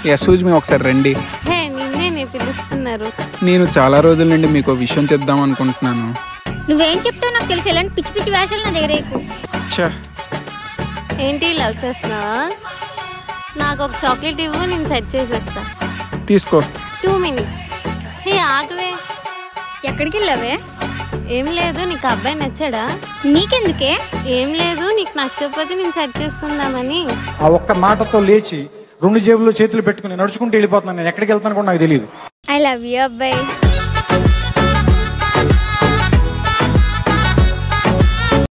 ఎస్యూజ్ మీ ఒకసారి రండి హే నిన్నే నీ పిలుస్తున్నారు నేను చాలా రోజుల నుండి మీకు ఓ విషయం చెప్దాం అనుకుంటున్నాను నువ్వేం చెప్తావు నాకు తెలుసు ఎలాంటి పిచ్చి పిచ్చి వేషాలు నా దగ్గర ఎక్కువ ఛా ఏంటి లవ్ చేస్తున్నావా నాకు ఒక చాక్లెట్ ఇవ్వు నేను సెట్ చేసేస్తా తీసుకో టూ మినిట్స్ హే ఆగవే ఎక్కడికి వెళ్ళావే ఏం లేదు నీకు అబ్బాయి నచ్చాడా నీకెందుకే ఏం లేదు నీకు నచ్చకపోతే నేను సెట్ చేసుకుందామని ఆ ఒక్క మాటతో లేచి రెండు జేబుల్లో చేతులు పెట్టుకుని నడుచుకుంటూ వెళ్ళిపోతున్నాను నేను ఎక్కడికి వెళ్తాను కూడా నాకు తెలియదు ఐ లవ్ యూ అబ్బాయి